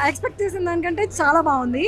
Expect చేసిన దానికంటే చాలా బాగుంది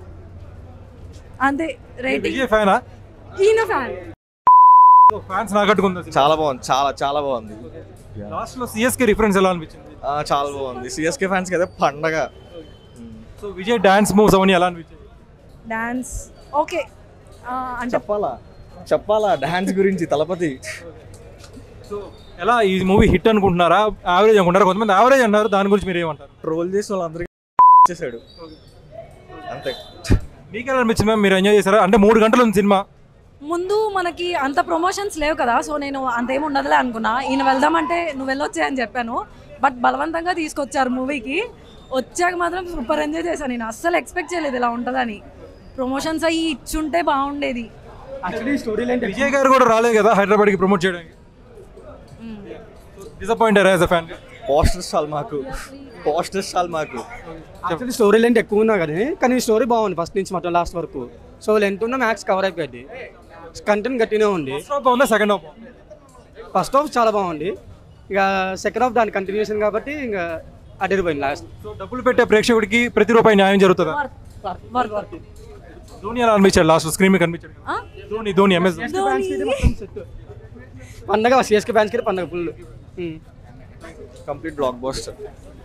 అంతే రేటింగ్ విజయ్ ఫ్యానా ఈయన ఫ్యాన్ ఫ్యాన్స్ నాకట్టుకుంది చాలా బాగుంది చాలా చాలా బాగుంది లాస్ట్ లో సిఎస్కే రిఫరెన్స్ ఎలా అనిపించింది ఆ, చాలా బాగుంది సిఎస్కే ఫ్యాన్స్ కదా పండగ సో విజయ్ డాన్స్ మూవ్స్ అవన్నీ ఎలా అనిపించింది డాన్స్ ఓకే అంటే చెప్పాలా చెప్పాలా డాన్స్ గురించి తలపతి సో ఎలా ఈ మూవీ హిట్ అనుకుంటున్నారా యావరేజ్ అనుకుంటారా కొంతమంది యావరేజ్ అన్నారు దాని గురించి మీరు ఏమంటారు ట్రోల్ చేసిన వాళ్ళందరికీ చేశాడు అంతే మీకు ఎలా అనిపించింది మ్యామ్ మీరు ఎంజాయ్ చేశారా అంటే మూడు గంటలు ఉంది సినిమా ముందు మనకి అంత ప్రమోషన్స్ లేవు కదా సో నేను అంతేం ఉండదులే అనుకున్నా ఈయన వెళ్దామంటే నువ్వు వెళ్ళొచ్చే అని చెప్పాను బట్ బలవంతంగా తీసుకొచ్చారు మూవీకి వచ్చాక మాత్రం సూపర్ ఎంజాయ్ చేశాను నేను అస్సలు ఎక్స్పెక్ట్ చేయలేదు ఇలా ఉంటుందని ప్రమోషన్స్ అయ్యి ఇచ్చుంటే బాగుండేది విజయ్ గారు కూడా రాలేదు కదా హైదరాబాద్కి ప్రమోట్ చేయడానికి disappoint as a fan posters చాలు మాకు పోస్టర్స్ చాలు మాకు యాక్చువల్లీ స్టోరీ లెంత్ ఎక్కువ ఉన్నా కానీ కానీ స్టోరీ బాగుంది ఫస్ట్ నుంచి మొత్తం లాస్ట్ వరకు సో లెంత్ ఉన్న మ్యాక్స్ కవర్ అయిపోయింది కంటెంట్ గట్టినే ఉంది ఫస్ట్ హాఫ్ బాగుందా సెకండ్ హాఫ్ ఫస్ట్ హాఫ్ చాలా బాగుంది ఇక సెకండ్ హాఫ్ దాని కంటిన్యూషన్ కాబట్టి ఇంకా అడిగిపోయింది లాస్ట్ సో డబ్బులు పెట్టే ప్రేక్షకుడికి ప్రతి రూపాయి న్యాయం జరుగుతుందా ధోని ఎలా అనిపించాడు లాస్ట్ స్క్రీన్ మీద కనిపించాడు కదా. ధోని ధోని ఎంఎస్ పండగ సిఎస్కే ఫ్యాన్స్ కి పండగ full complete blockbuster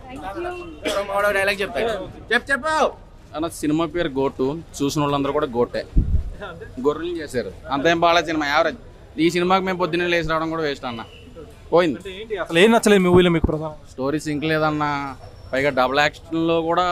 dialogue చెప్తాడు చెప్పు చెప్పు అన్న సినిమా పేరు గోటు చూసిన వాళ్ళందరూ కూడా గోటే గొర్రెలు చేశారు అంతేం బాగా సినిమా యావరేజ్ ఈ సినిమాకి మేము పొద్దున్నే లేచి రావడం కూడా వేస్ట్ అన్న పోయింది ఏంటి అసలు ఏం నచ్చలేదు మూవీలో మీకు ప్రధానం స్టోరీ సింక్ లేదన్న పైగా డబుల్ యాక్షన్లో కూడా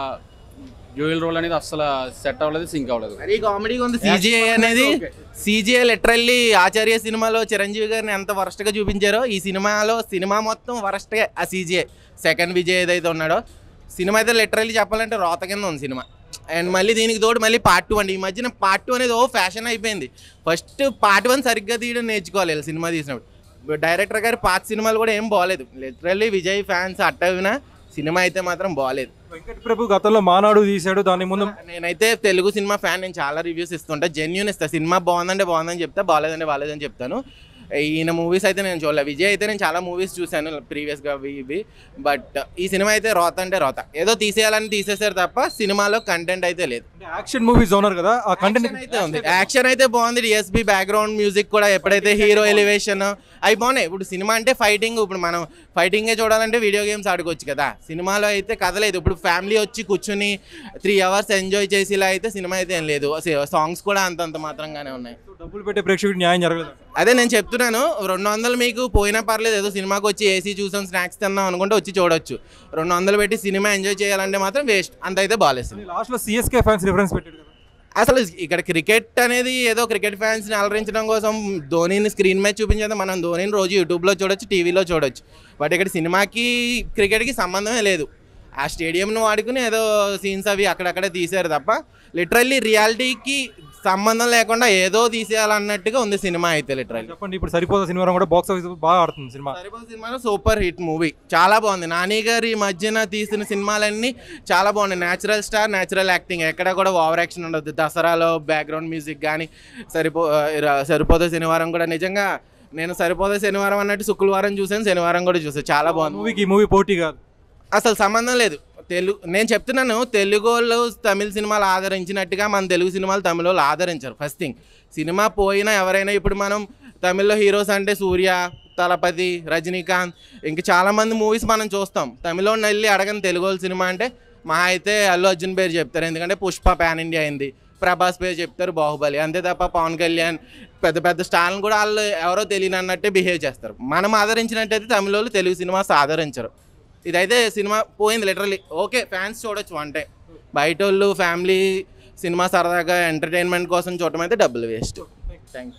డ్యూయల్ రోల్ అనేది అసలు సెట్ అవ్వలేదు సింక్ అవ్వలేదు మరి కామెడీగా ఉంది సీజీఐ అనేది సీజీఐ లిటరల్లీ ఆచార్య సినిమాలో చిరంజీవి గారిని ఎంత వరస్ట్ గా చూపించారో ఈ సినిమాలో సినిమా మొత్తం వరస్ట్ గా ఆ సీజీఐ సెకండ్ విజయ్ ఏదైతే ఉన్నాడో సినిమా అయితే లిటరల్లీ చెప్పాలంటే రోత కింద ఉంది సినిమా అండ్ మళ్ళీ దీనికి తోడు మళ్ళీ పార్ట్ టూ అండి ఈ మధ్యన పార్ట్ టూ అనేది ఓ ఫ్యాషన్ అయిపోయింది ఫస్ట్ పార్ట్ వన్ సరిగ్గా తీయడం నేర్చుకోవాలి వీళ్ళు సినిమా తీసినప్పుడు డైరెక్టర్ గారి పాత సినిమాలు కూడా ఏం బాగాలేదు లిటరల్లీ విజయ్ ఫ్యాన్స్ అట్టవినా సినిమా అయితే మాత్రం బాగాలేదు వెంకట్ ప్రభు గతంలో మానాడు తీశాడు దాని ముందు నేనైతే తెలుగు సినిమా ఫ్యాన్ నేను చాలా రివ్యూస్ ఇస్తుంటా జెన్యున్ ఇస్తా సినిమా బాగుందంటే బాగుందని చెప్తా బాగాలేదంటే బాగాలేదని చెప్తాను ఈయన మూవీస్ అయితే నేను చూడలే విజయ్ అయితే నేను చాలా మూవీస్ చూశాను ప్రీవియస్గా ఇవి బట్ ఈ సినిమా అయితే రోత అంటే రోత ఏదో తీసేయాలని తీసేశారు తప్ప సినిమాలో కంటెంట్ అయితే లేదు యాక్షన్ మూవీ జోనర్ కదా ఆ కంటెంట్ యాక్షన్ అయితే ఉంది యాక్షన్ అయితే బాగుంది డిఎస్పి బ్యాక్గ్రౌండ్ మ్యూజిక్ కూడా ఎప్పుడైతే హీరో ఎలివేషన్ అవి బాగున్నాయి ఇప్పుడు సినిమా అంటే ఫైటింగ్ ఇప్పుడు మనం ఫైటింగే చూడాలంటే వీడియో గేమ్స్ ఆడుకోవచ్చు కదా సినిమాలో అయితే కథలేదు ఇప్పుడు ఫ్యామిలీ వచ్చి కూర్చుని త్రీ అవర్స్ ఎంజాయ్ చేసేలా అయితే సినిమా అయితే ఏం లేదు సాంగ్స్ కూడా అంతంత మాత్రంగానే ఉన్నాయి డబ్బులు పెట్టే ప్రేక్షకుడికి న్యాయం జరగలేదు అదే నేను చెప్తున్నాను రెండు వందలు మీకు పోయినా పర్లేదు ఏదో సినిమాకి వచ్చి ఏసీ చూసాం స్నాక్స్ తిన్నాం అనుకుంటే వచ్చి చూడొచ్చు రెండు వందలు పెట్టి సినిమా ఎంజాయ్ చేయాలంటే మాత్రం వేస్ట్ అంత అయితే బాగాలేదు సినిమా. లాస్ట్ లో సిఎస్కే ఫ్యాన్స్ రిఫరెన్స్ పెట్టాడు కదా అసలు ఇక్కడ క్రికెట్ అనేది ఏదో క్రికెట్ ఫ్యాన్స్ని అలరించడం కోసం ధోనిని స్క్రీన్ మీద చూపించేది మనం ధోనిని రోజు యూట్యూబ్లో చూడొచ్చు టీవీలో చూడొచ్చు బట్ ఇక్కడ సినిమాకి క్రికెట్కి సంబంధమే లేదు ఆ స్టేడియంను వాడుకుని ఏదో సీన్స్ అవి అక్కడక్కడే తీశారు తప్ప లిటరల్లీ రియాలిటీకి సంబంధం లేకుండా ఏదో తీసేయాలన్నట్టుగా ఉంది సినిమా అయితే లిటరల్లీ చెప్పండి ఇప్పుడు సరిపోతా సినిమా కూడా బాక్స్ ఆఫీస్ బాగా ఆడుతుంది సినిమా సరిపోదు సినిమాలో సూపర్ హిట్ మూవీ చాలా బాగుంది నాని గారి మధ్యన తీసిన సినిమాలన్నీ చాలా బాగున్నాయి న్యాచురల్ స్టార్ న్యాచురల్ యాక్టింగ్ ఎక్కడ కూడా ఓవర్ యాక్షన్ ఉండదు దసరాలో బ్యాక్గ్రౌండ్ మ్యూజిక్ కానీ సరిపో రా- సరిపోతే శనివారం కూడా నిజంగా నేను సరిపోతే శనివారం అన్నట్టు శుక్రవారం చూసాను శనివారం కూడా చూసాను చాలా బాగుంది మూవీకి మూవీ పోటీ కాదు అసలు సంబంధం లేదు తెలుగు నేను చెప్తున్నాను తెలుగు వాళ్ళు తమిళ సినిమాలు ఆదరించినట్టుగా మన తెలుగు సినిమాలు తమిళ వాళ్ళు ఆదరించారు ఫస్ట్ థింగ్ సినిమా పోయినా ఎవరైనా ఇప్పుడు మనం తమిళ్లో హీరోస్ అంటే సూర్య తలపతి రజనీకాంత్ ఇంక చాలామంది మూవీస్ మనం చూస్తాం తమిళ వెళ్ళి అడగని తెలుగు వాళ్ళ సినిమా అంటే మా అయితే అల్లు అర్జున్ పేరు చెప్తారు ఎందుకంటే పుష్ప పాన్ ఇండియా అయింది ప్రభాస్ పేరు చెప్తారు బాహుబలి అంతే తప్ప పవన్ కళ్యాణ్ పెద్ద పెద్ద స్టార్లను కూడా వాళ్ళు ఎవరో తెలియని అన్నట్టే బిహేవ్ చేస్తారు మనం ఆదరించినట్టయితే తమిళ వాళ్ళు తెలుగు సినిమాస్ ఆదరించరు ఇదైతే సినిమా పోయింది లిటరలీ ఓకే ఫ్యాన్స్ చూడొచ్చు వన్ టైం బయట వాళ్ళు ఫ్యామిలీ సినిమా సరదాగా ఎంటర్టైన్మెంట్ కోసం చూడటం అయితే డబ్బులు వేస్ట్ థ్యాంక్